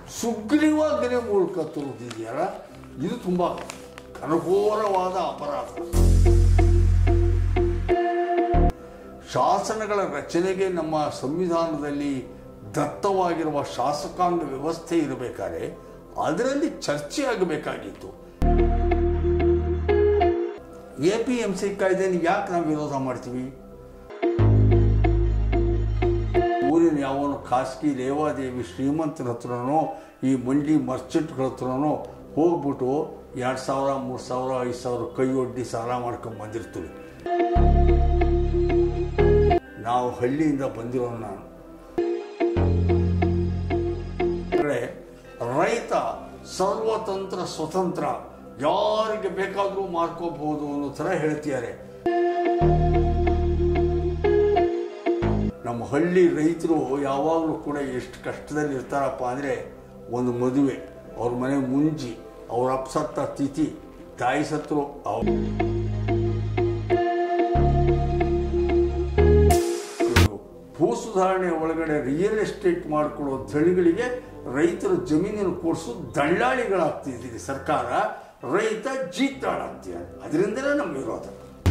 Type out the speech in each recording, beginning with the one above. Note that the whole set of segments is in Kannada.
ಸುಗ್ರೀವಾಜ್ಞೆ ಮೂಲಕ ತರುವುದಿದೆಯಲ್ಲ ಇದು ತುಂಬ ಕನಘೋರವಾದ ಅಪರಾಧ ಶಾಸನಗಳ ರಚನೆಗೆ ನಮ್ಮ ಸಂವಿಧಾನದಲ್ಲಿ ದತ್ತವಾಗಿರುವ ಶಾಸಕಾಂಗ ವ್ಯವಸ್ಥೆ ಇರಬೇಕಾದ್ರೆ ಅದರಲ್ಲಿ ಚರ್ಚೆ ಆಗಬೇಕಾಗಿತ್ತು ಎ ಪಿ ಎಂ ಸಿ ಕಾಯ್ದೆನ ಯಾಕೆ ನಾವು ವಿರೋಧ ಮಾಡ್ತೀವಿ ಊರಿನ ಯಾವನು ಖಾಸಗಿ ಲೇವಾದೇವಿ ಶ್ರೀಮಂತರ ಹತ್ರನೋ ಈ ಮಂಡಿ ಮರ್ಚೆಂಟ್ಗಳ ಹತ್ರನೋ ಹೋಗ್ಬಿಟ್ಟು ಎರಡು ಸಾವಿರ ಮೂರು ಸಾವಿರ ಐದು ಸಾವಿರ ಕೈ ಒಡ್ಡಿ ಸಾಲ ಮಾಡ್ಕೊಂಡು ಬಂದಿರ್ತೀವಿ ನಾವು ಹಳ್ಳಿಯಿಂದ ಬಂದಿರೋ ನಾನು ಕಡೆ ರೈತ ಸರ್ವತಂತ್ರ ಸ್ವತಂತ್ರ ಯಾರಿಗೆ ಬೇಕಾದರೂ ಮಾರ್ಕೋಬಹುದು ಅನ್ನೋ ಥರ ಹೇಳ್ತಿದ್ದಾರೆ ನಮ್ಮ ಹಳ್ಳಿ ರೈತರು ಯಾವಾಗಲೂ ಕೂಡ ಎಷ್ಟು ಕಷ್ಟದಲ್ಲಿ ಇರ್ತಾರಪ್ಪ ಅಂದರೆ ಒಂದು ಮದುವೆ ಅವ್ರ ಮನೆ ಮುಂಜಿ ಅವ್ರ ಅಪ್ಸತ್ತ ತಿಥಿ ತಾಯಿ ಸತ್ರು ಅವ್ರ ಭೂ ಸುಧಾರಣೆ ಒಳಗಡೆ ರಿಯಲ್ ಎಸ್ಟೇಟ್ ಮಾಡಿಕೊಡೋ ಧಣಿಗಳಿಗೆ ರೈತರ ಜಮೀನಿನ ಕೊಡಿಸು ದಳ್ಳಾಳಿಗಳಾಗ್ತಿದ್ದೀರಿ ಸರ್ಕಾರ ರೈತ ಜೀತಾಳಾಗ್ತಿದೆ ಅದರಿಂದಲೇ ನಮ್ಮ ವಿರೋಧ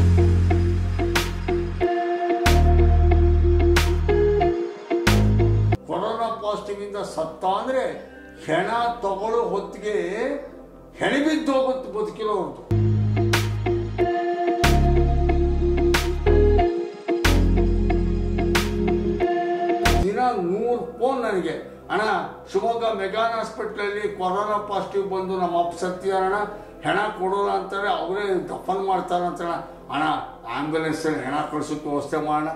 ಕೊರೋನಾ ಪಾಸಿಟಿವ್ ಇಂದ ಸತ್ತ ಅಂದ್ರೆ ಹೆಣ ತಗೊಳ್ಳೋ ಹೊತ್ತಿಗೆ ಹೆಣೆ ಬಿದ್ದು ಹೋಗುತ್ತೆ ಬದುಕಿರೋರ್ದು ದಿನ ನೂರು ಫೋನ್ ನನಗೆ ಅಣ್ಣ ಶಿವಮೊಗ್ಗ ಮೆಗಾನ್ ಹಾಸ್ಪಿಟ್ಲಲ್ಲಿ ಕೊರೋನಾ ಪಾಸಿಟಿವ್ ಬಂದು ನಮ್ಮ ಅಪ್ಪ ಸತ್ತಿದಾರಣ ಹೆಣ ಕೊಡೋಲ್ಲ ಅಂತಾರೆ ಅವರೇ ದಫನ್ ಮಾಡ್ತಾರೆ ಅಂತ ಅಣ್ಣ ಆಂಬ್ಯುಲೆನ್ಸಲ್ಲಿ ಹೆಣ ಕಳ್ಸೋಕೆ ವ್ಯವಸ್ಥೆ ಮಾಡೋಣ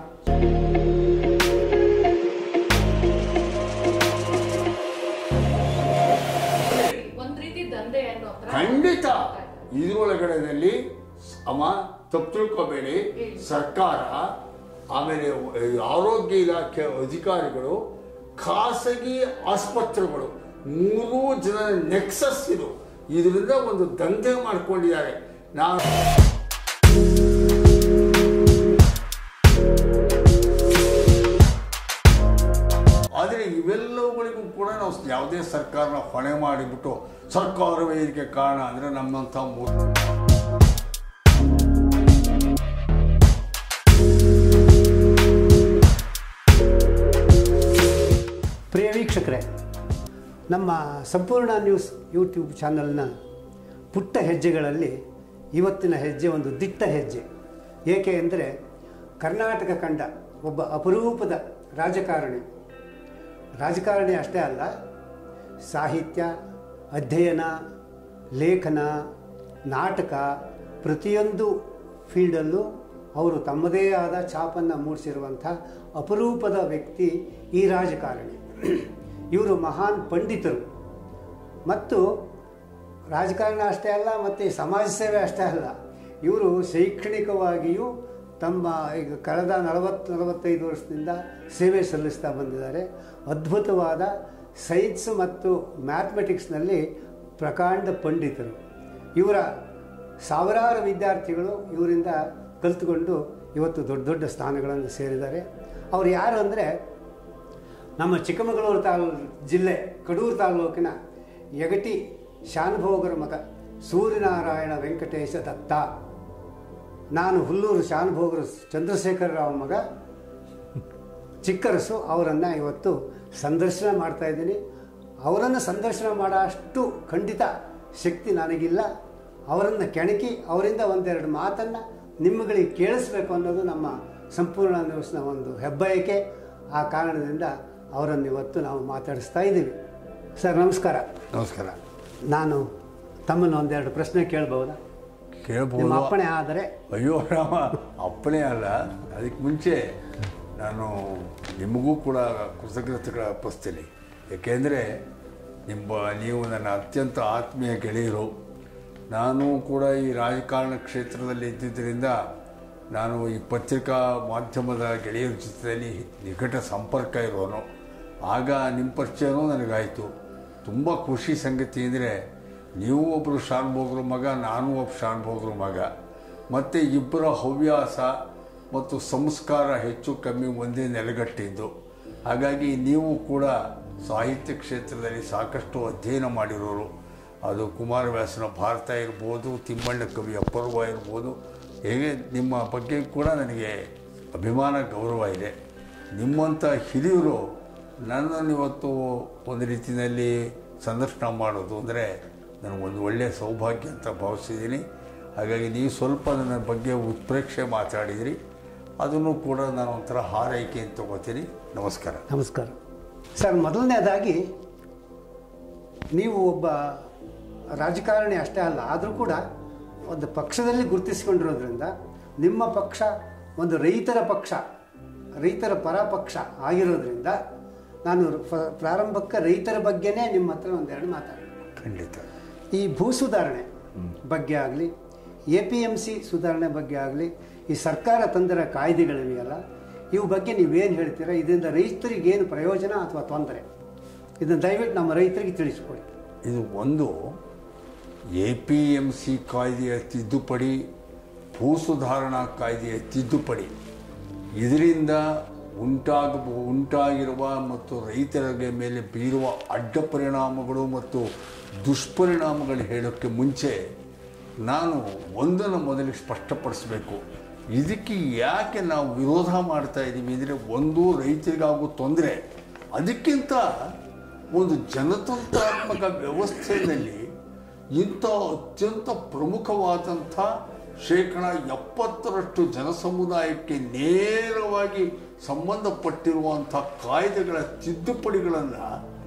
ಒಂದ್ ರೀತಿ ದಂಧೆ ಅನ್ನೋ ತರ ಖಂಡಿತ ಇದ್ರೊಳಗಡೆದಲ್ಲಿ ಅಮ್ಮ ತಪ್ಪು ತಿಳ್ಕೊಬೇಡಿ ಸರ್ಕಾರ ಆಮೇಲೆ ಆರೋಗ್ಯ ಇಲಾಖೆ ಅಧಿಕಾರಿಗಳು ಖಾಸಗಿ ಆಸ್ಪತ್ರೆಗಳು ಮೂರೂ ಜನ ನೆಕ್ಸಸ್ ಇದು ಇದರಿಂದ ಒಂದು ದಂಧೆ ಮಾಡ್ಕೊಂಡಿದ್ದಾರೆ ನಾವು ಆದರೆ ಇವೆಲ್ಲವುಗಳಿಗೂ ಕೂಡ ನಾವು ಯಾವುದೇ ಸರ್ಕಾರನ ಹೊಣೆ ಮಾಡಿಬಿಟ್ಟು ಸರ್ಕಾರವೇ ಇದಕ್ಕೆ ಕಾರಣ ಅಂದರೆ ನಮ್ಮಂಥ ಮೂರು ಪ್ರಿಯ ವೀಕ್ಷಕರೇ ನಮ್ಮ ಸಂಪೂರ್ಣ ನ್ಯೂಸ್ ಯೂಟ್ಯೂಬ್ ಚಾನಲ್ನ ಪುಟ್ಟ ಹೆಜ್ಜೆಗಳಲ್ಲಿ ಇವತ್ತಿನ ಹೆಜ್ಜೆ ಒಂದು ದಿಟ್ಟ ಹೆಜ್ಜೆ ಏಕೆ ಎಂದರೆ ಕರ್ನಾಟಕ ಕಂಡ ಒಬ್ಬ ಅಪರೂಪದ ರಾಜಕಾರಣಿ ರಾಜಕಾರಣಿ ಅಷ್ಟೇ ಅಲ್ಲ ಸಾಹಿತ್ಯ ಅಧ್ಯಯನ ಲೇಖನ ನಾಟಕ ಪ್ರತಿಯೊಂದು ಫೀಲ್ಡಲ್ಲೂ ಅವರು ತಮ್ಮದೇ ಆದ ಛಾಪನ್ನು ಮೂಡಿಸಿರುವಂಥ ಅಪರೂಪದ ವ್ಯಕ್ತಿ ಈ ರಾಜಕಾರಣಿ ಇವರು ಮಹಾನ್ ಪಂಡಿತರು ಮತ್ತು ರಾಜಕಾರಣ ಅಷ್ಟೇ ಅಲ್ಲ ಮತ್ತು ಸಮಾಜ ಸೇವೆ ಅಷ್ಟೇ ಅಲ್ಲ ಇವರು ಶೈಕ್ಷಣಿಕವಾಗಿಯೂ ತಮ್ಮ ಈಗ ಕಳೆದ ನಲವತ್ತು ನಲವತ್ತೈದು ವರ್ಷದಿಂದ ಸೇವೆ ಸಲ್ಲಿಸ್ತಾ ಬಂದಿದ್ದಾರೆ ಅದ್ಭುತವಾದ ಸೈನ್ಸ್ ಮತ್ತು ಮ್ಯಾಥಮೆಟಿಕ್ಸ್ನಲ್ಲಿ ಪ್ರಕಾಂಡ ಪಂಡಿತರು ಇವರ ಸಾವಿರಾರು ವಿದ್ಯಾರ್ಥಿಗಳು ಇವರಿಂದ ಕಲಿತುಕೊಂಡು ಇವತ್ತು ದೊಡ್ಡ ದೊಡ್ಡ ಸ್ಥಾನಗಳನ್ನು ಸೇರಿದ್ದಾರೆ ಅವರು ಯಾರು ಅಂದರೆ ನಮ್ಮ ಚಿಕ್ಕಮಗಳೂರು ತಾಲೂ ಜಿಲ್ಲೆ ಕಡೂರು ತಾಲೂಕಿನ ಯಗಟಿ ಶಾನುಭೋಗರ ಮಗ ಸೂರ್ಯನಾರಾಯಣ ವೆಂಕಟೇಶ ದತ್ತ ನಾನು ಹುಲ್ಲೂರು ಶಾನುಭೋಗರು ಚಂದ್ರಶೇಖರ ರಾವ್ ಮಗ ಚಿಕ್ಕರಸು ಅವರನ್ನು ಇವತ್ತು ಸಂದರ್ಶನ ಮಾಡ್ತಾ ಇದ್ದೀನಿ ಅವರನ್ನು ಸಂದರ್ಶನ ಮಾಡೋ ಅಷ್ಟು ಖಂಡಿತ ಶಕ್ತಿ ನನಗಿಲ್ಲ ಅವರನ್ನು ಕೆಣಕಿ ಅವರಿಂದ ಒಂದೆರಡು ಮಾತನ್ನು ನಿಮ್ಮಗಳಿಗೆ ಕೇಳಿಸ್ಬೇಕು ಅನ್ನೋದು ನಮ್ಮ ಸಂಪೂರ್ಣ ನ್ಯೂಸ್ನ ಒಂದು ಹೆಬ್ಬಯಕೆ ಆ ಕಾರಣದಿಂದ ಅವರನ್ನು ಇವತ್ತು ನಾವು ಮಾತಾಡಿಸ್ತಾ ಇದ್ದೀವಿ ಸರ್ ನಮಸ್ಕಾರ ನಮಸ್ಕಾರ ನಾನು ತಮ್ಮನ್ನು ಒಂದೆರಡು ಪ್ರಶ್ನೆ ಕೇಳ್ಬೋದಾ ನಿಮ್ಮ ಕೇಳ್ಬೋದು ಅಪ್ಪಣೆ ಆದರೆ ಅಯ್ಯೋ ರಾಮ ಅಪ್ಪನೇ ಅಲ್ಲ ಅದಕ್ಕೆ ಮುಂಚೆ ನಾನು ನಿಮಗೂ ಕೂಡ ಕೃತಜ್ಞತೆಗಳ ಅರ್ಪಿಸ್ತೀನಿ ಏಕೆಂದರೆ ನಿಮ್ಮ ನೀವು ನನ್ನ ಅತ್ಯಂತ ಆತ್ಮೀಯ ಗೆಳೆಯರು ನಾನು ಕೂಡ ಈ ರಾಜಕಾರಣ ಕ್ಷೇತ್ರದಲ್ಲಿ ಇದ್ದಿದ್ದರಿಂದ ನಾನು ಈ ಪತ್ರಿಕಾ ಮಾಧ್ಯಮದ ಗೆಳೆಯರ ಜೊತೆಯಲ್ಲಿ ನಿಕಟ ಸಂಪರ್ಕ ಇರೋನು ಆಗ ನಿಮ್ಮ ಪರಿಚಯನೂ ನನಗಾಯಿತು ತುಂಬ ಖುಷಿ ಸಂಗತಿ ಅಂದರೆ ನೀವು ಒಬ್ಬರು ಶಾನ್ಭೋಗ್ರ ಮಗ ನಾನು ಒಬ್ಬ ಶಾನ್ಭೋಗ್ರ ಮಗ ಮತ್ತು ಇಬ್ಬರ ಹವ್ಯಾಸ ಮತ್ತು ಸಂಸ್ಕಾರ ಹೆಚ್ಚು ಕಮ್ಮಿ ಒಂದೇ ನೆಲೆಗಟ್ಟಿದ್ದು ಹಾಗಾಗಿ ನೀವು ಕೂಡ ಸಾಹಿತ್ಯ ಕ್ಷೇತ್ರದಲ್ಲಿ ಸಾಕಷ್ಟು ಅಧ್ಯಯನ ಮಾಡಿರೋರು ಅದು ಕುಮಾರವ್ಯಾಸನ ಭಾರತ ಇರ್ಬೋದು ತಿಮ್ಮಣ್ಣ ಕವಿ ಅಪರ್ವ ಇರ್ಬೋದು ಹೇಗೆ ನಿಮ್ಮ ಬಗ್ಗೆ ಕೂಡ ನನಗೆ ಅಭಿಮಾನ ಗೌರವ ಇದೆ ನಿಮ್ಮಂಥ ಹಿರಿಯರು ನನ್ನನ್ನು ಇವತ್ತು ಒಂದು ರೀತಿಯಲ್ಲಿ ಸಂದರ್ಶನ ಮಾಡೋದು ಅಂದರೆ ನನಗೊಂದು ಒಳ್ಳೆಯ ಸೌಭಾಗ್ಯ ಅಂತ ಭಾವಿಸಿದ್ದೀನಿ ಹಾಗಾಗಿ ನೀವು ಸ್ವಲ್ಪ ನನ್ನ ಬಗ್ಗೆ ಉತ್ಪ್ರೇಕ್ಷೆ ಮಾತಾಡಿದಿರಿ ಅದನ್ನು ಕೂಡ ನಾನು ಒಂಥರ ಹಾರೈಕೆ ಅಂತ ತಗೋತೀನಿ ನಮಸ್ಕಾರ ನಮಸ್ಕಾರ ಸರ್ ಮೊದಲನೇದಾಗಿ ನೀವು ಒಬ್ಬ ರಾಜಕಾರಣಿ ಅಷ್ಟೇ ಅಲ್ಲ ಆದರೂ ಕೂಡ ಒಂದು ಪಕ್ಷದಲ್ಲಿ ಗುರುತಿಸಿಕೊಂಡಿರೋದ್ರಿಂದ ನಿಮ್ಮ ಪಕ್ಷ ಒಂದು ರೈತರ ಪಕ್ಷ ರೈತರ ಪರ ಪಕ್ಷ ಆಗಿರೋದ್ರಿಂದ ನಾನು ಪ- ಪ್ರಾರಂಭಕ್ಕೆ ರೈತರ ಬಗ್ಗೆನೇ ನಿಮ್ಮ ಹತ್ರ ಒಂದೆರಡು ಮಾತಾಡಬೇಕು ಖಂಡಿತ ಈ ಭೂ ಸುಧಾರಣೆ ಬಗ್ಗೆ ಆಗಲಿ ಎ ಪಿ ಎಮ್ ಸಿ ಸುಧಾರಣೆ ಬಗ್ಗೆ ಆಗಲಿ ಈ ಸರ್ಕಾರ ತಂದಿರೋ ಕಾಯ್ದೆಗಳಿವೆಯಲ್ಲ ಇವು ಬಗ್ಗೆ ನೀವೇನು ಹೇಳ್ತೀರಾ ಇದರಿಂದ ರೈತರಿಗೆ ಏನು ಪ್ರಯೋಜನ ಅಥವಾ ತೊಂದರೆ ಇದನ್ನು ದಯವಿಟ್ಟು ನಮ್ಮ ರೈತರಿಗೆ ತಿಳಿಸ್ಕೊಡಿ ಇದು ಒಂದು ಎ ಪಿ ಎಮ್ ಸಿ ಕಾಯ್ದೆಯ ತಿದ್ದುಪಡಿ ಭೂ ಸುಧಾರಣಾ ಕಾಯ್ದೆಯ ತಿದ್ದುಪಡಿ ಇದರಿಂದ ಉಂಟಾಗಬ ಉಂಟಾಗಿರುವ ಮತ್ತು ರೈತರಿಗೆ ಮೇಲೆ ಬೀರುವ ಅಡ್ಡ ಪರಿಣಾಮಗಳು ಮತ್ತು ದುಷ್ಪರಿಣಾಮಗಳು ಹೇಳೋಕ್ಕೆ ಮುಂಚೆ ನಾನು ಒಂದನ್ನು ಮೊದಲಿಗೆ ಸ್ಪಷ್ಟಪಡಿಸಬೇಕು ಇದಕ್ಕೆ ಯಾಕೆ ನಾವು ವಿರೋಧ ಮಾಡ್ತಾ ಇದ್ದೀವಿ ಅಂದರೆ ಒಂದು ರೈತರಿಗಾಗೋ ತೊಂದರೆ ಅದಕ್ಕಿಂತ ಒಂದು ಜನತಂತ್ರಾತ್ಮಕ ವ್ಯವಸ್ಥೆಯಲ್ಲಿ ಇಂಥ ಅತ್ಯಂತ ಪ್ರಮುಖವಾದಂಥ ಶೇಕಡ ಎಪ್ಪತ್ತರಷ್ಟು ಜನಸಮುದಾಯಕ್ಕೆ ನೇರವಾಗಿ ಸಂಬಂಧಪಟ್ಟಿರುವಂಥ ಕಾಯ್ದೆಗಳ ತಿದ್ದುಪಡಿಗಳನ್ನು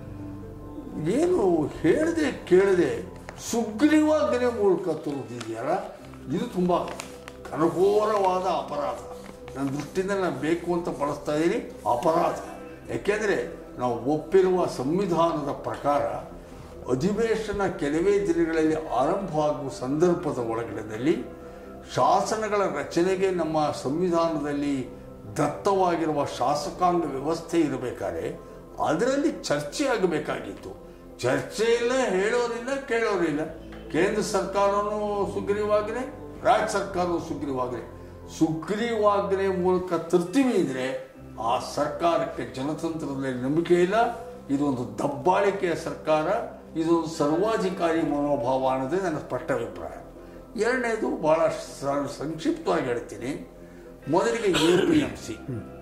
ಏನು ಹೇಳದೆ ಕೇಳದೆ ಸುಗ್ರೀವಾಜ್ಞೆ ಮೂಲಕ ತರುವುದಿದೆಯಲ್ಲ ಇದು ತುಂಬ ಘನಘೋರವಾದ ಅಪರಾಧ ನನ್ನ ದೃಷ್ಟಿಯಿಂದ ನಾನು ಬೇಕು ಅಂತ ಬಳಸ್ತಾ ಇದ್ದೀನಿ ಅಪರಾಧ ಯಾಕೆಂದರೆ ನಾವು ಒಪ್ಪಿರುವ ಸಂವಿಧಾನದ ಪ್ರಕಾರ ಅಧಿವೇಶನ ಕೆಲವೇ ದಿನಗಳಲ್ಲಿ ಆರಂಭವಾಗುವ ಸಂದರ್ಭದ ಒಳಗಡೆದಲ್ಲಿ ಶಾಸನಗಳ ರಚನೆಗೆ ನಮ್ಮ ಸಂವಿಧಾನದಲ್ಲಿ ದತ್ತವಾಗಿರುವ ಶಾಸಕಾಂಗ ವ್ಯವಸ್ಥೆ ಇರಬೇಕಾದ್ರೆ ಅದರಲ್ಲಿ ಚರ್ಚೆ ಆಗಬೇಕಾಗಿತ್ತು ಚರ್ಚೆ ಇಲ್ಲ ಹೇಳೋರಿಲ್ಲ ಕೇಳೋರಿಲ್ಲ ಕೇಂದ್ರ ಸರ್ಕಾರನೂ ಸುಗ್ರೀವಾಜ್ಞೆ ರಾಜ್ಯ ಸರ್ಕಾರವೂ ಸುಗ್ರೀವಾಜ್ಞೆ ಸುಗ್ರೀವಾಜ್ಞೆ ಮೂಲಕ ತರ್ತೀವಿ ಅಂದರೆ ಆ ಸರ್ಕಾರಕ್ಕೆ ಜನತಂತ್ರದಲ್ಲಿ ನಂಬಿಕೆ ಇಲ್ಲ ಇದೊಂದು ದಬ್ಬಾಳಿಕೆಯ ಸರ್ಕಾರ ಇದೊಂದು ಸರ್ವಾಧಿಕಾರಿ ಮನೋಭಾವ ಅನ್ನೋದೇ ನನ್ನ ಸ್ಪಷ್ಟ ಅಭಿಪ್ರಾಯ ಎರಡನೇದು ಬಹಳ ಸ- ಸಂಕ್ಷಿಪ್ತವಾಗಿ ಹೇಳ್ತೀನಿ ಮೊದಲಿಗೆ A P M C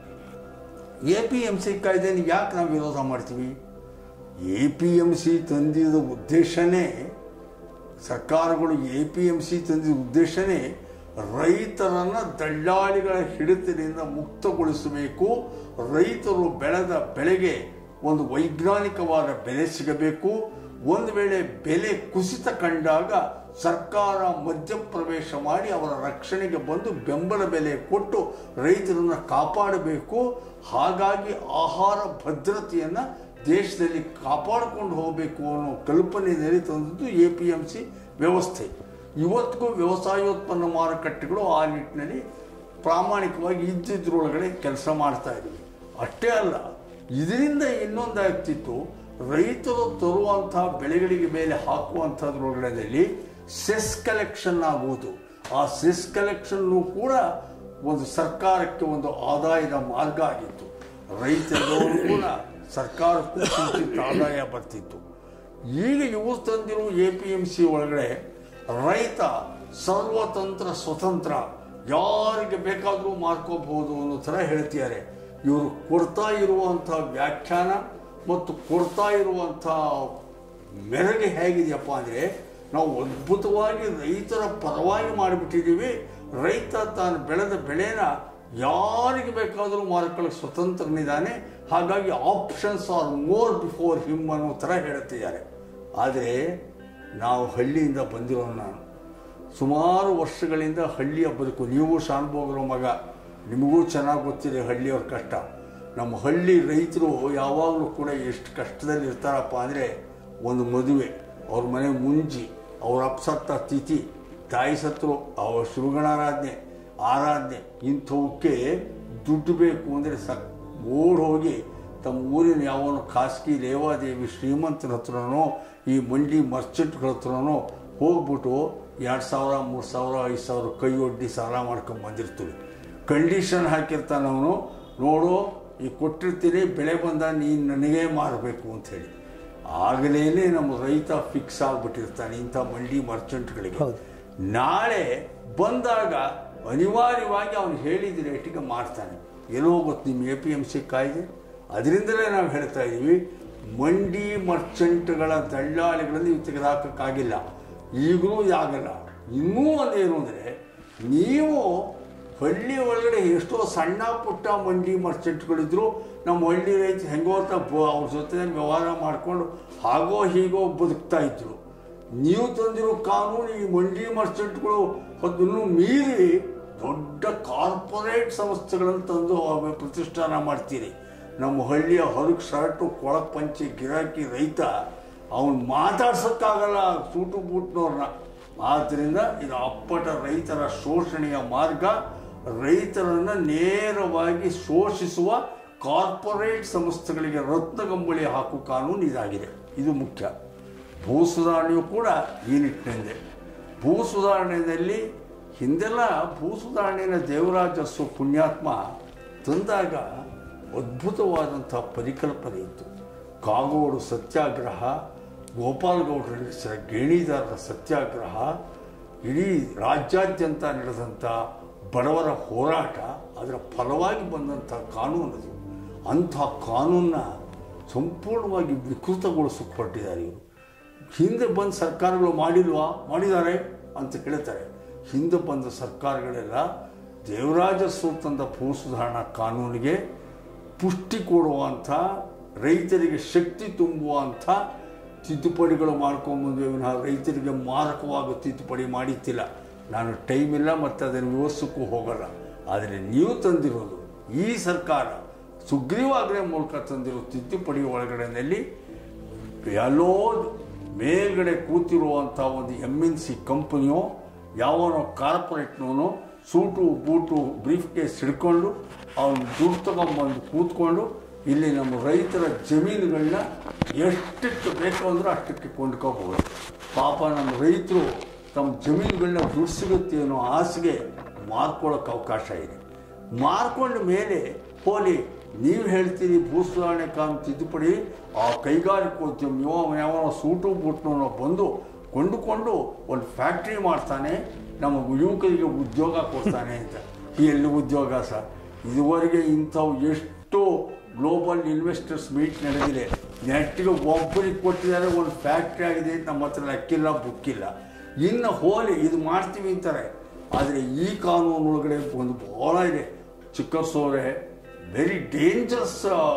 A P M C ಕಾಯ್ದೆನ ಯಾಕೆ ನಾವು ವಿರೋಧ ಮಾಡ್ತೀವಿ ಎ ಪಿ ಎಂ ಸಿ ತಂದಿದ ಉದ್ದೇಶನೇ ಸರ್ಕಾರಗಳು ಎ ಪಿ ಎಂ ಸಿ ತಂದಿದ ಉದ್ದೇಶನೇ ರೈತರನ್ನ ದಳ್ಳಾಳಿಗಳ ಹಿಡಿತದಿಂದ ಮುಕ್ತಗೊಳಿಸಬೇಕು ರೈತರು ಬೆಳೆದ ಬೆಳೆಗೆ ಒಂದು ವೈಜ್ಞಾನಿಕವಾದ ಬೆಲೆ ಸಿಗಬೇಕು ಒಂದು ವೇಳೆ ಬೆಲೆ ಕುಸಿತ ಕಂಡಾಗ ಸರ್ಕಾರ ಮಧ್ಯಪ್ರವೇಶ ಮಾಡಿ ಅವರ ರಕ್ಷಣೆಗೆ ಬಂದು ಬೆಂಬಲ ಬೆಲೆ ಕೊಟ್ಟು ರೈತರನ್ನು ಕಾಪಾಡಬೇಕು ಹಾಗಾಗಿ ಆಹಾರ ಭದ್ರತೆಯನ್ನು ದೇಶದಲ್ಲಿ ಕಾಪಾಡಿಕೊಂಡು ಹೋಗಬೇಕು ಅನ್ನೋ ಕಲ್ಪನೆಯಲ್ಲಿ ತಂದದ್ದು ಎ ಪಿ ಎಂ ಸಿ ವ್ಯವಸ್ಥೆ ಇವತ್ತಿಗೂ ವ್ಯವಸಾಯೋತ್ಪನ್ನ ಮಾರುಕಟ್ಟೆಗಳು ಆ ನಿಟ್ಟಿನಲ್ಲಿ ಪ್ರಾಮಾಣಿಕವಾಗಿ ಇದ್ದಿದ್ರೊಳಗಡೆ ಕೆಲಸ ಮಾಡ್ತಾ ಇದ್ವಿ ಅಷ್ಟೇ ಅಲ್ಲ ಇದರಿಂದ ಇನ್ನೊಂದಾಗ್ತಿತ್ತು ರೈತರು ತರುವಂಥ ಬೆಳೆಗಳಿಗೆ ಮೇಲೆ ಹಾಕುವಂಥದ್ರೊಳಗಡೆಯಲ್ಲಿ ಸೆಸ್ ಕಲೆಕ್ಷನ್ ಆಗುವುದು ಆ ಸೆಸ್ ಕಲೆಕ್ಷನ್ನು ಕೂಡ ಒಂದು ಸರ್ಕಾರಕ್ಕೆ ಒಂದು ಆದಾಯದ ಮಾರ್ಗ ಆಗಿತ್ತು ರೈತರು ಕೂಡ ಸರ್ಕಾರಕ್ಕೂ ಕಿಂಚಿತ್ ಆದಾಯ ಬರ್ತಿತ್ತು ಈಗ ಇವು ತಂದಿರೋ ಎ ಪಿ ಎಂ ಸಿ ಒಳಗಡೆ ರೈತ ಸರ್ವತಂತ್ರ ಸ್ವತಂತ್ರ ಯಾರಿಗೆ ಬೇಕಾದರೂ ಮಾರ್ಕೋಬಹುದು ಅನ್ನೋ ಥರ ಹೇಳ್ತಿದ್ದಾರೆ ಇವರು ಕೊಡ್ತಾ ಇರುವಂಥ ವ್ಯಾಖ್ಯಾನ ಮತ್ತು ಕೊಡ್ತಾ ಇರುವಂಥ ಮೆರಗೆ ಹೇಗಿದೆಯಪ್ಪ ಅಂದರೆ ನಾವು ಅದ್ಭುತವಾಗಿ ರೈತರ ಪರವಾಗಿ ಮಾಡಿಬಿಟ್ಟಿದ್ದೀವಿ ರೈತ ತಾನು ಬೆಳೆದ ಬೆಳೆನ ಯಾರಿಗೆ ಬೇಕಾದರೂ ಮಾರ್ಕೊಳ್ಳೋಕೆ ಸ್ವತಂತ್ರನಿದ್ದಾನೆ ಹಾಗಾಗಿ options are more before him ಅನ್ನೋ ಥರ ಹೇಳ್ತಿದ್ದಾರೆ ಆದರೆ ನಾವು ಹಳ್ಳಿಯಿಂದ ಬಂದಿರೋ ನಾನು ಸುಮಾರು ವರ್ಷಗಳಿಂದ ಹಳ್ಳಿಯ ಬದುಕು ನೀವು ಶಾನ್ಭೋಗರ ಮಗ ನಿಮಗೂ ಚೆನ್ನಾಗಿ ಗೊತ್ತಿದೆ ಹಳ್ಳಿಯವ್ರ ಕಷ್ಟ ನಮ್ಮ ಹಳ್ಳಿ ರೈತರು ಯಾವಾಗಲೂ ಕೂಡ ಎಷ್ಟು ಕಷ್ಟದಲ್ಲಿ ಇರ್ತಾರಪ್ಪ ಅಂದರೆ ಒಂದು ಮದುವೆ ಅವ್ರ ಮನೆ ಮುಂಜಿ ಅವ್ರ ಅಪ್ಸತ್ತ ತಿಥಿ ತಾಯಿ ಸತ್ರು ಅವ್ರ ಶಿವಗಣಾರಾಧನೆ ಆರಾಧನೆ ಇಂಥವಕ್ಕೆ ದುಡ್ಡು ಬೇಕು ಅಂದರೆ ಸ ಓಡ್ ಹೋಗಿ ತಮ್ಮ ಊರಿನ ಯಾವನು ಖಾಸಗಿ ಲೇವಾದೇವಿ ಶ್ರೀಮಂತರ ಹತ್ರನೋ ಈ ಮಂಡಿ ಮರ್ಚೆಂಟ್ಗಳ ಹತ್ರನೋ ಹೋಗ್ಬಿಟ್ಟು ಎರಡು ಸಾವಿರ ಮೂರು ಸಾವಿರ ಐದು ಸಾವಿರ ಕೈ ಒಡ್ಡಿ ಸಾಲ ಮಾಡ್ಕೊಂಡು ಬಂದಿರ್ತೀವಿ ಕಂಡೀಷನ್ ಹಾಕಿರ್ತಾನೆ ಅವನು ನೋಡು ಈ ಕೊಟ್ಟಿರ್ತೀನಿ ಬೆಳೆ ಬಂದ ನೀನು ನನಗೇ ಮಾರಬೇಕು ಅಂತ ಹೇಳಿ ಆಗಲೇ ನಮ್ಮ ರೈತ ಫಿಕ್ಸ್ ಆಗಿಬಿಟ್ಟಿರ್ತಾನೆ ಇಂಥ ಮಂಡಿ ಮರ್ಚೆಂಟ್ಗಳಿಗೆ ಹೌದು. ನಾಳೆ ಬಂದಾಗ ಅನಿವಾರ್ಯವಾಗಿ ಅವನು ಹೇಳಿದ ರೇಟಿಗೆ ಮಾರ್ತಾನೆ ಎಲ್ಲೋ ಗೊತ್ತು ನಿಮ್ಮ ಎ ಪಿ ಎಮ್ ಸಿ ಕಾಯ್ದೆ ಅದರಿಂದಲೇ ನಾವು ಹೇಳ್ತಾ ಇದ್ದೀವಿ ಮಂಡಿ ಮರ್ಚೆಂಟ್ಗಳ ದಳ್ಳಾಳಿಗಳನ್ನು ನೀವು ತೆಗೆದುಹಾಕೋಕ್ಕಾಗಿಲ್ಲ ಈಗಲೂ ಆಗಲ್ಲ ಇನ್ನೂ ಒಂದೇನು ಅಂದರೆ ನೀವು ಹಳ್ಳಿ ಒಳಗಡೆ ಎಷ್ಟೋ ಸಣ್ಣ ಪುಟ್ಟ ಮಂಡಿ ಮರ್ಚೆಂಟ್ಗಳಿದ್ರು ನಮ್ಮ ಹಳ್ಳಿ ರೈತ ಹೆಂಗೋ ಅಂತ ಬ- ಅವ್ರ ಜೊತೆ ವ್ಯವಹಾರ ಮಾಡಿಕೊಂಡು ಹಾಗೋ ಹೀಗೋ ಬದುಕ್ತಾ ಇದ್ರು ನೀವು ತಂದಿರೋ ಕಾನೂನು ಈ ಮಂಡಿ ಮರ್ಚೆಂಟ್ಗಳು ಅದನ್ನು ಮೀರಿ ದೊಡ್ಡ ಕಾರ್ಪೊರೇಟ್ ಸಂಸ್ಥೆಗಳನ್ನು ತಂದು ಅವ ಪ್ರತಿಷ್ಠಾನ ಮಾಡ್ತೀರಿ ನಮ್ಮ ಹಳ್ಳಿಯ ಹೊರಗೆ ಶರ್ಟು ಕೊಳಕ್ ಪಂಚಿ ಗಿರಾಕಿ ರೈತ ಅವನು ಮಾತಾಡ್ಸೋಕ್ಕಾಗಲ್ಲ ಸೂಟು ಬೂಟ್ನವ್ರನ್ನ ಆದ್ದರಿಂದ ಇದು ಅಪ್ಪಟ ರೈತರ ಶೋಷಣೆಯ ಮಾರ್ಗ ರೈತರನ್ನು ನೇರವಾಗಿ ಶೋಷಿಸುವ ಕಾರ್ಪೊರೇಟ್ ಸಂಸ್ಥೆಗಳಿಗೆ ರತ್ನಗಂಬಳಿ ಹಾಕು ಕಾನೂನು ಇದಾಗಿದೆ ಇದು ಮುಖ್ಯ ಭೂ ಸುಧಾರಣೆಯು ಕೂಡ ಈ ನಿಟ್ಟಿನಿಂದ ಭೂ ಸುಧಾರಣೆಯಲ್ಲಿ ಹಿಂದೆಲ್ಲ ಭೂ ಸುಧಾರಣೆಯ ದೇವರಾಜ ಅರಸು ಪುಣ್ಯಾತ್ಮ ತಂದಾಗ ಅದ್ಭುತವಾದಂಥ ಪರಿಕಲ್ಪನೆ ಇತ್ತು ಕಾಗೋಡು ಸತ್ಯಾಗ್ರಹ ಗೋಪಾಲಗೌಡರು ನಡೆಸಿದ ಗೇಣಿದಾರರ ಸತ್ಯಾಗ್ರಹ ಇಡೀ ರಾಜ್ಯಾದ್ಯಂತ ನಡೆದಂಥ ಬಡವರ ಹೋರಾಟ ಅದರ ಫಲವಾಗಿ ಬಂದಂಥ ಕಾನೂನು ಅದು ಅಂಥ ಕಾನೂನನ್ನ ಸಂಪೂರ್ಣವಾಗಿ ವಿಕೃತಗೊಳಿಸಕ್ಕೆ ಹೊರಟಿದ್ದಾರೆ ಇವರು ಹಿಂದೆ ಬಂದ ಸರ್ಕಾರಗಳು ಮಾಡಿಲ್ವಾ ಮಾಡಿದ್ದಾರೆ ಅಂತ ಕೇಳ್ತಾರೆ ಹಿಂದೆ ಬಂದ ಸರ್ಕಾರಗಳೆಲ್ಲ ದೇವರಾಜ ತಂದ ಭೂ ಸುಧಾರಣಾ ಕಾನೂನಿಗೆ ಪುಷ್ಟಿ ಕೊಡುವಂಥ ರೈತರಿಗೆ ಶಕ್ತಿ ತುಂಬುವಂಥ ತಿದ್ದುಪಡಿಗಳು ಮಾಡ್ಕೊಂಬಂದ್ವಿ ವಿನಃ ರೈತರಿಗೆ ಮಾರಕವಾಗೋ ತಿದ್ದುಪಡಿ ಮಾಡಿತ್ತಿಲ್ಲ ನಾನು ಟೈಮ್ ಇಲ್ಲ ಮತ್ತು ಅದನ್ನು ವಿವರಿಸೋಕ್ಕೂ ಹೋಗಲ್ಲ ಆದರೆ ನೀವು ತಂದಿರೋದು ಈ ಸರ್ಕಾರ ಸುಗ್ರೀವಾಜ್ಞೆ ಮೂಲಕ ತಂದಿರೋ ತಿದ್ದುಪಡಿ ಒಳಗಡೆನಲ್ಲಿ ಎಲ್ಲೋ ಮೇಲ್ಗಡೆ ಕೂತಿರುವಂಥ ಒಂದು ಎಮ್ ಎನ್ ಸಿ ಕಂಪನಿಯೋ ಯಾವನೋ ಕಾರ್ಪೊರೇಟ್ನವನು ಸೂಟು ಬೂಟು ಬ್ರೀಫ್ ಕೇಸ್ ಹಿಡ್ಕೊಂಡು ಅವನು ದುಡ್ಡು ತಗೊಂಬಂದು ಕೂತ್ಕೊಂಡು ಇಲ್ಲಿ ನಮ್ಮ ರೈತರ ಜಮೀನುಗಳನ್ನ ಎಷ್ಟಕ್ಕೆ ಬೇಕು ಅಂದ್ರೆ ಅಷ್ಟಕ್ಕೆ ಕೊಂಡ್ಕೋಬಹುದು ಪಾಪ ನಮ್ಮ ರೈತರು ತಮ್ಮ ಜಮೀನುಗಳನ್ನ ದುಡ್ಡು ಸಿಗುತ್ತೆ ಅನ್ನೋ ಆಸೆಗೆ ಮಾರ್ಕೊಳ್ಳೋಕೆ ಅವಕಾಶ ಇದೆ ಮಾರ್ಕೊಂಡ ಮೇಲೆ ಹೋಲಿ ನೀವು ಹೇಳ್ತೀರಿ ಭೂ ಸುಧಾರಣೆ ಕಾನೂನು ತಿದ್ದುಪಡಿ ಆ ಕೈಗಾರಿಕೋದ್ಯಮಿಯೋ ಅವನ ಯಾವ ಸೂಟು ಬೂಟ್ನೋ ಬಂದು ಕೊಂಡುಕೊಂಡು ಒಂದು ಫ್ಯಾಕ್ಟ್ರಿ ಮಾಡ್ತಾನೆ ನಮ್ಮ ಯುವಕರಿಗೆ ಉದ್ಯೋಗ ಕೊಡ್ತಾನೆ ಅಂತ ಎಲ್ಲಿ ಉದ್ಯೋಗ ಸರ್ ಇದುವರೆಗೆ ಇಂಥವು ಎಷ್ಟು ಗ್ಲೋಬಲ್ ಇನ್ವೆಸ್ಟರ್ಸ್ ಮೀಟ್ ನಡೆದಿದೆ ನೆಟ್ಟಿಗೆ ಒಬ್ಬರಿಗೆ ಕೊಟ್ಟಿದ್ದಾರೆ ಒಂದು ಫ್ಯಾಕ್ಟ್ರಿ ಆಗಿದೆ ಅಂತ ನಮ್ಮ ಹತ್ರ ಲೆಕ್ಕಿಲ್ಲ ಬುಕ್ಕಿಲ್ಲ ಇನ್ನು ಹೋಲಿ ಇದು ಮಾಡ್ತೀವಿ ಅಂತಾರೆ ಆದರೆ ಈ ಕಾನೂನು ಒಳಗಡೆ ಒಂದು ಭಾಳ ಇದೆ ಚಿಕ್ಕಸೋರೆ ವೆರಿ ಡೇಂಜರಸ್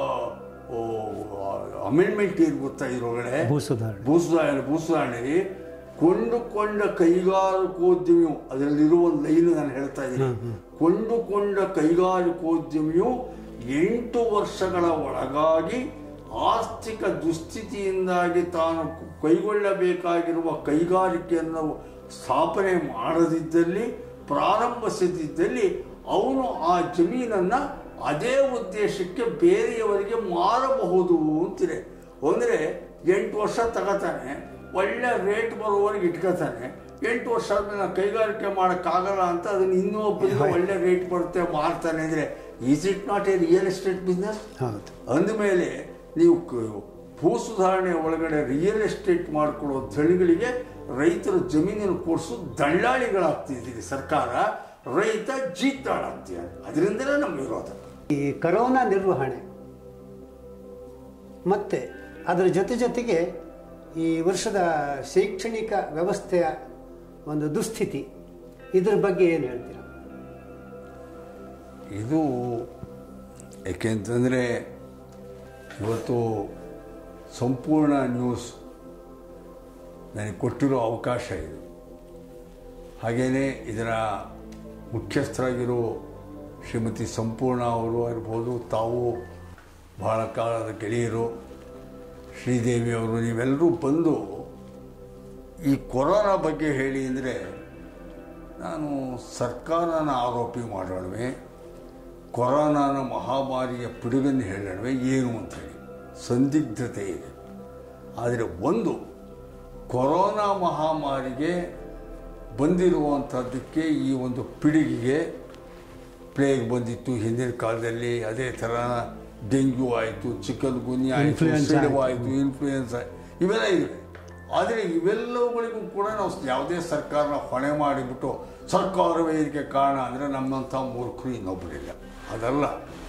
ಅಮೆಂಡ್ಮೆಂಟ್ ಏನು ಗೊತ್ತಾ ಇದ್ರೊಳಗಡೆ ಭೂ ಸುಧಾರಣೆ. ಭೂ ಸುಧಾರಣೆ ಭೂ ಸುಧಾರಣೆಯಲ್ಲಿ ಕೊಂಡುಕೊಂಡ ಕೈಗಾರಿಕೋದ್ಯಮಿಯು ಅದರಲ್ಲಿರುವ ಒಂದು ಲೈನ್ ನಾನು ಹೇಳ್ತಾ ಇದ್ದೀನಿ ಕೊಂಡುಕೊಂಡ ಕೈಗಾರಿಕೋದ್ಯಮಿಯು ಎಂಟು ವರ್ಷಗಳ ಒಳಗಾಗಿ ಆರ್ಥಿಕ ದುಸ್ಥಿತಿಯಿಂದಾಗಿ ತಾನು ಕೈಗೊಳ್ಳಬೇಕಾಗಿರುವ ಕೈಗಾರಿಕೆಯನ್ನು ಸ್ಥಾಪನೆ ಮಾಡದಿದ್ದಲ್ಲಿ ಪ್ರಾರಂಭಿಸದಿದ್ದಲ್ಲಿ ಅವನು ಆ ಜಮೀನನ್ನು ಅದೇ ಉದ್ದೇಶಕ್ಕೆ ಬೇರೆಯವರಿಗೆ ಮಾರಬಹುದು ಅಂತಿದೆ ಅಂದರೆ ಎಂಟು ವರ್ಷ ತಗೋತಾನೆ ಒಳ್ಳೆ ರೇಟ್ ಬರುವವರೆಗೆ ಇಟ್ಕೋತಾನೆ ಎಂಟು ವರ್ಷ ಆದ್ಮೇಲೆ ನಾನು ಕೈಗಾರಿಕೆ ಮಾಡೋಕ್ಕಾಗಲ್ಲ ಅಂತ ಅದನ್ನು ಇನ್ನೊಬ್ಬರಿಗೆ ಒಳ್ಳೆ ರೇಟ್ ಬರುತ್ತೆ ಮಾರ್ತಾನೆ ಅಂದರೆ is it not a real estate business ಹೌದು ಅಂದಮೇಲೆ ನೀವು ಕ- ಭೂ ಸುಧಾರಣೆ ಒಳಗಡೆ ರಿಯಲ್ ಎಸ್ಟೇಟ್ ಮಾಡಿಕೊಡೋ ದಳಿಗಳಿಗೆ ರೈತರ ಜಮೀನನ್ನು ಕೊಡಿಸು ದಳ್ಳಾಳಿಗಳಾಗ್ತಿದ್ದೀರಿ ಸರ್ಕಾರ ರೈತ ಜೀತಾಳಾಗ್ತಿದ್ದಾರೆ ಅದರಿಂದಲೇ ನಮ್ಮ ವಿರೋಧ ಈ ಕರೋನಾ ನಿರ್ವಹಣೆ ಮತ್ತು ಅದರ ಜೊತೆ ಜೊತೆಗೆ ಈ ವರ್ಷದ ಶೈಕ್ಷಣಿಕ ವ್ಯವಸ್ಥೆಯ ಒಂದು ದುಸ್ಥಿತಿ ಇದ್ರ ಬಗ್ಗೆ ಏನು ಹೇಳ್ತೀರಾ ಇದು ಏಕೆಂತಂದರೆ ಇವತ್ತು ಸಂಪೂರ್ಣ ನ್ಯೂಸ್ ನನಗೆ ಕೊಟ್ಟಿರೋ ಅವಕಾಶ ಇದು ಹಾಗೆಯೇ ಇದರ ಮುಖ್ಯಸ್ಥರಾಗಿರೋ ಶ್ರೀಮತಿ ಸಂಪೂರ್ಣ ಅವರು ಇರ್ಬೋದು ತಾವು ಬಹಳ ಕಾಲದ ಗೆಳೆಯರು ಶ್ರೀದೇವಿ ಅವರು ನೀವೆಲ್ಲರೂ ಬಂದು ಈ ಕೊರೋನಾ ಬಗ್ಗೆ ಹೇಳಿ ಅಂದರೆ ನಾನು ಸರ್ಕಾರನ ಆರೋಪಿ ಮಾಡೋಣವೆ ಕೊರೋನಾನ ಮಹಾಮಾರಿಯ ಪಿಡುಗನ್ನು ಹೇಳೋಣವೆ ಏನು ಅಂತ ಹೇಳಿ ಸಂದಿಗ್ಧತೆ ಇದೆ ಆದರೆ ಒಂದು ಕೊರೋನಾ ಮಹಾಮಾರಿಗೆ ಬಂದಿರುವಂಥದ್ದಕ್ಕೆ ಈ ಒಂದು ಪಿಡುಗಿಗೆ ಪ್ಲೇಗ್ ಬಂದಿತ್ತು ಹಿಂದಿನ ಕಾಲದಲ್ಲಿ ಅದೇ ಥರ ಡೆಂಗ್ಯೂ ಆಯಿತು ಚಿಕನ್ ಗುನ್ಯ ಆಯಿತು Influenza ಸಿಡುಬು ಆಯ್ತು. ಆಯಿತು ಇನ್ಫ್ಲೂಯೆನ್ಸ್ ಇವೆಲ್ಲ ಇವೆ ಆದರೆ ಇವೆಲ್ಲವುಗಳಿಗೂ ಕೂಡ ನಾವು ಯಾವುದೇ ಸರ್ಕಾರನ ಹೊಣೆ ಮಾಡಿಬಿಟ್ಟು ಸರ್ಕಾರವೇ ಇದಕ್ಕೆ ಕಾರಣ ಅಂದರೆ ನಮ್ಮಂಥ ಮೂರ್ಖರು ಇನ್ನೊಬ್ಬರಿಲ್ಲ ಅದಲ್ಲ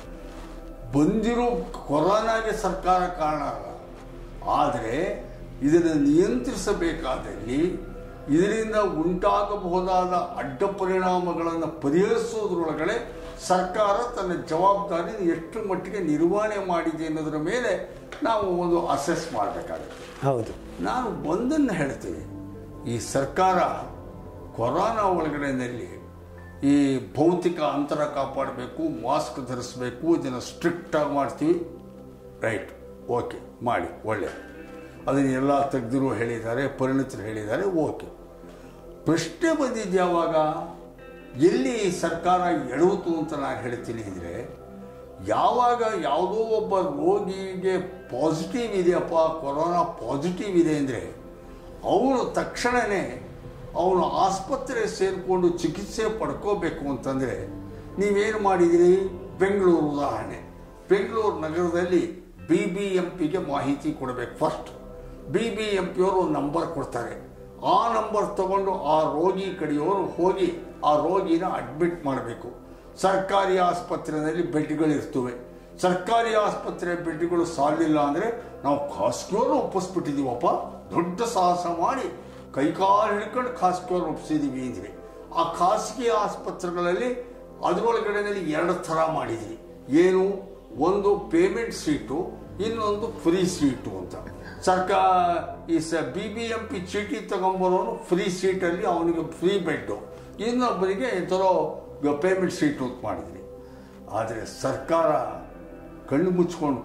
ಬಂದಿರೋ ಕೊರೋನಾಗೆ ಸರ್ಕಾರ ಕಾರಣ ಅಲ್ಲ ಆದರೆ ಇದನ್ನು ನಿಯಂತ್ರಿಸಬೇಕಾದಲ್ಲಿ ಇದರಿಂದ ಉಂಟಾಗಬಹುದಾದ ಅಡ್ಡ ಪರಿಣಾಮಗಳನ್ನು ಪರಿಹರಿಸುವುದರೊಳಗಡೆ ಸರ್ಕಾರ ತನ್ನ ಜವಾಬ್ದಾರಿ ಎಷ್ಟು ಮಟ್ಟಿಗೆ ನಿರ್ವಹಣೆ ಮಾಡಿದೆ ಅನ್ನೋದರ ಮೇಲೆ ನಾವು ಒಂದು ಅಸೆಸ್ ಮಾಡಬೇಕಾಗುತ್ತೆ ಹೌದು ನಾನು ಒಂದನ್ನು ಹೇಳ್ತೀನಿ ಈ ಸರ್ಕಾರ ಕೊರೋನಾ ಒಳಗಡೆನಲ್ಲಿ ಈ ಭೌತಿಕ ಅಂತರ ಕಾಪಾಡಬೇಕು ಮಾಸ್ಕ್ ಧರಿಸಬೇಕು ಇದನ್ನು ಸ್ಟ್ರಿಕ್ಟಾಗಿ ಮಾಡ್ತೀವಿ ರೈಟ್ ಓಕೆ ಮಾಡಿ ಒಳ್ಳೆ ಅದನ್ನು ಎಲ್ಲ ತಜ್ಞರು ಹೇಳಿದ್ದಾರೆ ಪರಿಣಿತರು ಹೇಳಿದ್ದಾರೆ ಓಕೆ ಪ್ರಶ್ನೆ ಬಂದಿದ್ದು ಯಾವಾಗ ಎಲ್ಲಿ ಸರ್ಕಾರ ಎಡವುತು ಅಂತ ನಾನು ಹೇಳ್ತೀನಿ ಅಂದರೆ ಯಾವಾಗ ಯಾವುದೋ ಒಬ್ಬ ರೋಗಿಗೆ ಪಾಸಿಟಿವ್ ಇದೆಯಪ್ಪ ಕೊರೋನಾ ಪಾಸಿಟಿವ್ ಇದೆ ಅಂದರೆ ಅವನು ತಕ್ಷಣವೇ ಅವನು ಆಸ್ಪತ್ರೆ ಸೇರಿಕೊಂಡು ಚಿಕಿತ್ಸೆ ಪಡ್ಕೋಬೇಕು ಅಂತಂದರೆ ನೀವೇನು ಮಾಡಿದಿರಿ ಬೆಂಗಳೂರು ಉದಾಹರಣೆ ಬೆಂಗಳೂರು ನಗರದಲ್ಲಿ ಬಿ ಬಿ ಎಂ ಪಿಗೆ ಮಾಹಿತಿ ಕೊಡಬೇಕು ಫಸ್ಟ್ ಬಿ ಬಿ ಎಂ ಪಿಯವರು ಒಂದು ನಂಬರ್ ಕೊಡ್ತಾರೆ ಆ ನಂಬರ್ ತಗೊಂಡು ಆ ರೋಗಿ ಕಡೆಯವರು ಹೋಗಿ ಆ ರೋಗಿನ ಅಡ್ಮಿಟ್ ಮಾಡಬೇಕು ಸರ್ಕಾರಿ ಆಸ್ಪತ್ರೆಯಲ್ಲಿ ಬೆಡ್ಗಳಿರ್ತವೆ ಸರ್ಕಾರಿ ಆಸ್ಪತ್ರೆ ಬೆಡ್ಗಳು ಸಾಲಿಲ್ಲ ಅಂದರೆ ನಾವು ಖಾಸಗಿಯವರು ಒಪ್ಪಿಸ್ಬಿಟ್ಟಿದ್ದೀವಪ್ಪ ದೊಡ್ಡ ಸಾಹಸ ಮಾಡಿ ಕೈಕಾಲು ಹಿಡ್ಕೊಂಡು ಖಾಸಗಿಯವ್ರು ಒಪ್ಪಿಸಿದ್ದೀವಿ ಅಂದರೆ ಆ ಖಾಸಗಿ ಆಸ್ಪತ್ರೆಗಳಲ್ಲಿ ಅದರೊಳಗಡೆನಲ್ಲಿ ಎರಡು ಥರ ಮಾಡಿದ್ವಿ ಏನು ಒಂದು ಪೇಮೆಂಟ್ ಸೀಟು ಇನ್ನೊಂದು ಫ್ರೀ ಸೀಟು ಅಂತ ಸರ್ಕಾರ ಈ ಸ ಬಿ ಬಿ ಎಂ ಪಿ ಚೀಟಿ ತಗೊಂಬರೋನು ಫ್ರೀ ಸೀಟಲ್ಲಿ ಅವನಿಗೆ ಫ್ರೀ ಬೆಡ್ಡು ಇನ್ನೊಬ್ಬರಿಗೆ ಥರೋ ಪೇಮೆಂಟ್ ಸೀಟು ಅಂತ ಮಾಡಿದ್ವಿ ಆದರೆ ಸರ್ಕಾರ ಕಣ್ಣು ಮುಚ್ಕೊಂಡು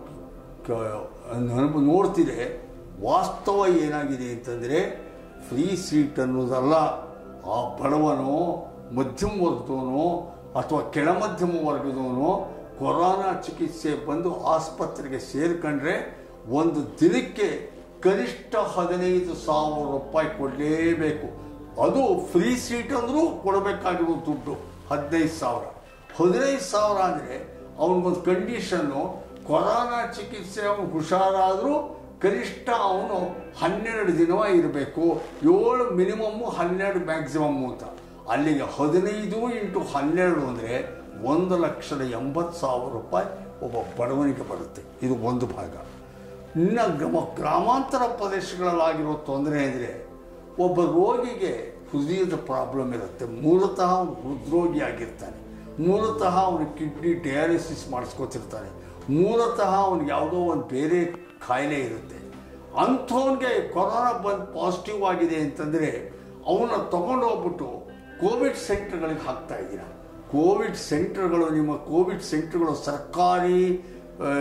ನೆನಪು ನೋಡ್ತಿದೆ ವಾಸ್ತವ ಏನಾಗಿದೆ ಅಂತಂದರೆ ಫ್ರೀ ಸೀಟ್ ಅನ್ನೋದಲ್ಲ ಆ ಬಡವನೋ ಮಧ್ಯಮ ವರ್ಗದವನೋ ಅಥವಾ ಕೆಳ ಮಧ್ಯಮ ವರ್ಗದವನೋ ಕೊರೋನಾ ಚಿಕಿತ್ಸೆ ಬಂದು ಆಸ್ಪತ್ರೆಗೆ ಸೇರ್ಕೊಂಡ್ರೆ ಒಂದು ದಿನಕ್ಕೆ ಕನಿಷ್ಠ ಹದಿನೈದು ಸಾವಿರ ರೂಪಾಯಿ ಕೊಡಲೇಬೇಕು ಅದು ಫ್ರೀ ಸೀಟ್ ಅಂದರೂ ಕೊಡಬೇಕಾಗಿರೋ ದುಡ್ಡು ಹದಿನೈದು ಸಾವಿರ ಹದಿನೈದು ಸಾವಿರ ಅಂದರೆ ಅವನಿಗೊಂದು ಕಂಡೀಷನ್ನು ಕೊರೋನಾ ಚಿಕಿತ್ಸೆ ಅವನು ಹುಷಾರಾದರೂ ಕನಿಷ್ಠ ಅವನು ಹನ್ನೆರಡು ದಿನವ ಇರಬೇಕು ಏಳು ಮಿನಿಮಮ್ಮು ಹನ್ನೆರಡು ಮ್ಯಾಕ್ಸಿಮಮ್ಮು ಅಂತ ಅಲ್ಲಿಗೆ ಹದಿನೈದು ಇಂಟು ಹನ್ನೆರಡು ಅಂದರೆ ಒಂದು ಲಕ್ಷದ ಎಂಬತ್ತು ಸಾವಿರ ರೂಪಾಯಿ ಒಬ್ಬ ಬಡವನಿಗೆ ಬರುತ್ತೆ ಇದು ಒಂದು ಭಾಗ ಇನ್ನು ಗ್ರಾಮ ಗ್ರಾಮಾಂತರ ಪ್ರದೇಶಗಳಲ್ಲಾಗಿರೋ ತೊಂದರೆ ಅಂದರೆ ಒಬ್ಬ ರೋಗಿಗೆ ಹೃದಯದ ಪ್ರಾಬ್ಲಮ್ ಇರುತ್ತೆ ಮೂಲತಃ ಅವನು ಹೃದ್ರೋಗಿ ಆಗಿರ್ತಾನೆ ಮೂಲತಃ ಅವನು ಕಿಡ್ನಿ ಡಯಾಲಿಸಿಸ್ ಮಾಡಿಸ್ಕೊತಿರ್ತಾನೆ ಮೂಲತಃ ಅವನಿಗೆ ಯಾವುದೋ ಒಂದು ಬೇರೆ ಕಾಯಿಲೆ ಇರುತ್ತೆ ಅಂಥವನಿಗೆ ಕೊರೋನಾ ಬಂದು ಪಾಸಿಟಿವ್ ಆಗಿದೆ ಅಂತಂದರೆ ಅವನ್ನ ತಗೊಂಡು ಹೋಗ್ಬಿಟ್ಟು ಕೋವಿಡ್ ಸೆಂಟರ್ಗಳಿಗೆ ಹಾಕ್ತಾ ಇದ್ದೀರಾ ಕೋವಿಡ್ ಸೆಂಟರ್ಗಳು ನಿಮ್ಮ ಕೋವಿಡ್ ಸೆಂಟರ್ಗಳು ಸರ್ಕಾರಿ ಆ,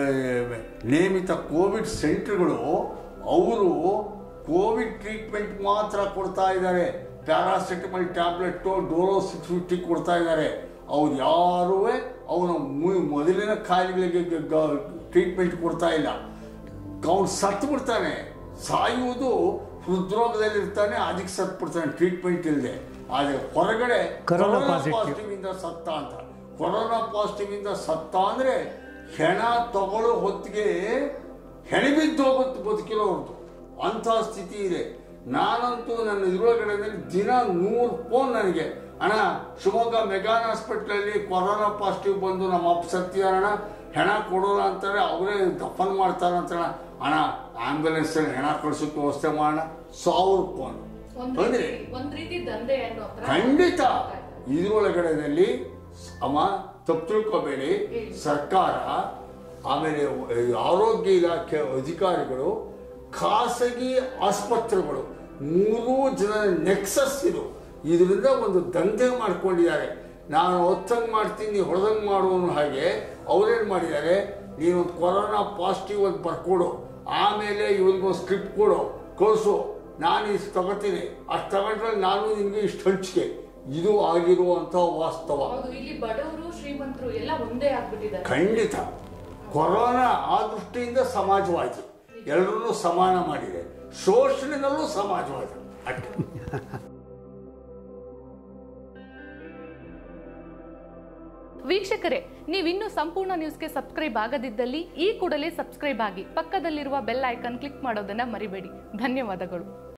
ನೇಮಿತ ಕೋವಿಡ್ ಸೆಂಟರ್ಗಳು ಅವರು ಕೋವಿಡ್ ಟ್ರೀಟ್ಮೆಂಟ್ ಮಾತ್ರ ಕೊಡ್ತಾ ಇದ್ದಾರೆ paracetamol tablet Dolo six fifty ಕೊಡ್ತಾ ಇದ್ದಾರೆ ಅವ್ರು ಯಾರೂ ಅವನ ಮು- ಮೊದಲಿನ ಕಾಯಿಲೆಗಳಿಗೆ ಟ್ರೀಟ್ಮೆಂಟ್ ಕೊಡ್ತಾ ಇಲ್ಲ ಅವನು ಸತ್ತು ಬಿಡ್ತಾನೆ ಸಾಯುವುದು ಹೃದ್ರೋಗದಲ್ಲಿ ಇರ್ತಾನೆ ಅದಕ್ಕೆ ಸತ್ತು ಬಿಡ್ತಾನೆ ಟ್ರೀಟ್ಮೆಂಟ್ ಇಲ್ಲದೆ ಆದರೆ ಹೊರಗಡೆ Corona ಕೊರೋನಾ positive. ಪಾಸಿಟಿವ್ ಇಂದ ಸತ್ತ ಅಂತ ಕೊರೋನಾ ಪಾಸಿಟಿವ್ ಇಂದ ಸತ್ತ ಅಂದ್ರೆ ಹೆಣ ತಗೊಳ್ಳೋ ಹೊತ್ತಿಗೆ ಹೆಣೆ ಬಿದ್ದು ಹೋಗುತ್ತೆ ಬದುಕಿರೋರ್ದು ಅಂಥ ಸ್ಥಿತಿ ಇದೆ ನಾನಂತೂ ನನ್ನ ಇದ್ರೊಳಗಡೆನಲ್ಲಿ ದಿನ ನೂರು ಫೋನ್ ನನಗೆ ಅಣ್ಣ ಶಿವಮೊಗ್ಗ ಮೆಗಾನ್ ಹಾಸ್ಪಿಟ್ಲಲ್ಲಿ ಕೊರೋನಾ ಪಾಸಿಟಿವ್ ಬಂದು ನಮ್ಮ ಅಪ್ಪ ಸತ್ತಿದಾರಣ ಹೆಣ ಕೊಡೋಲ್ಲ ಅಂತಾರೆ ಅವರೇ ದಫನ್ ಮಾಡ್ತಾರೆ ಅಂತಾರ ಅಣ್ಣ ಆಂಬ್ಯುಲೆನ್ಸ್ ಹೆಣ ಕಳ್ಸೋಕೆ ವ್ಯವಸ್ಥೆ ಮಾಡೋಣ ಸಾವಿರ ಫೋನ್ ಒಂದ್ ಅಂದ್ರೆ ರೀತಿ ಒಂದ್ ರೀತಿ ದಂಧೆ ಅನ್ನೋ ತರ ಖಂಡಿತ ಇದ್ರೊಳಗಡೆನಲ್ಲಿ ಅಮ್ಮ ತಪ್ಪು ತಿಳ್ಕೊಬೇಡಿ ಸರ್ಕಾರ ಆಮೇಲೆ ಆರೋಗ್ಯ ಇಲಾಖೆ ಅಧಿಕಾರಿಗಳು ಖಾಸಗಿ ಆಸ್ಪತ್ರೆಗಳು ಮೂರೂ ಜನ ನೆಕ್ಸಸ್ ಇದು ಇದರಿಂದ ಒಂದು ದಂಧೆ ಮಾಡ್ಕೊಂಡಿದ್ದಾರೆ ನಾನು ಒತ್ತಂಗ್ ಮಾಡ್ತೀನಿ ಹೊಡೆದಂಗ್ ಮಾಡುವನು ಹಾಗೆ ಅವ್ರೇನು ಮಾಡಿದ್ದಾರೆ ನೀನು ಕೊರೋನಾ ಪಾಸಿಟಿವ್ ಅಂತ ಬರ್ಕೊಡು ಆಮೇಲೆ ಇವ್ರಿಗೊಂದು ಸ್ಕ್ರಿಪ್ಟ್ ಕೊಡು ಕಳಿಸು ನಾನು ಇಷ್ಟು ತಗೋತೀನಿ ಅಷ್ಟು ತಗೊಂಡ್ರೆ ನಾನು ನಿಮಗೆ ಇಷ್ಟು ಹಂಚಿಕೆ ಇದು ಆಗಿರುವಂಥ ವಾಸ್ತವ ಹೌದು ಇಲ್ಲಿ ಬಡವರು ಶ್ರೀಮಂತರು ಎಲ್ಲ ಒಂದೇ ಆಗ್ಬಿಟ್ಟಿದ್ದಾರೆ ಖಂಡಿತ ಕೊರೋನಾ ಆ ದೃಷ್ಟಿಯಿಂದ ಸಮಾಜವಾದಿ ಎಲ್ಲರನ್ನೂ ಸಮಾನ ಮಾಡಿದೆ ಶೋಷಣೆನಲ್ಲೂ ಸಮಾಜವಾದ ಅಷ್ಟೇ ವೀಕ್ಷಕರೇ ನೀವಿನ್ನೂ ಸಂಪೂರ್ಣ ನ್ಯೂಸ್ಗೆ ಸಬ್ಸ್ಕ್ರೈಬ್ ಆಗದಿದ್ದಲ್ಲಿ ಈ ಕೂಡಲೇ ಸಬ್ಸ್ಕ್ರೈಬ್ ಆಗಿ ಪಕ್ಕದಲ್ಲಿರುವ ಬೆಲ್ ಐಕಾನ್ ಕ್ಲಿಕ್ ಮಾಡೋದನ್ನ ಮರಿಬೇಡಿ ಧನ್ಯವಾದಗಳು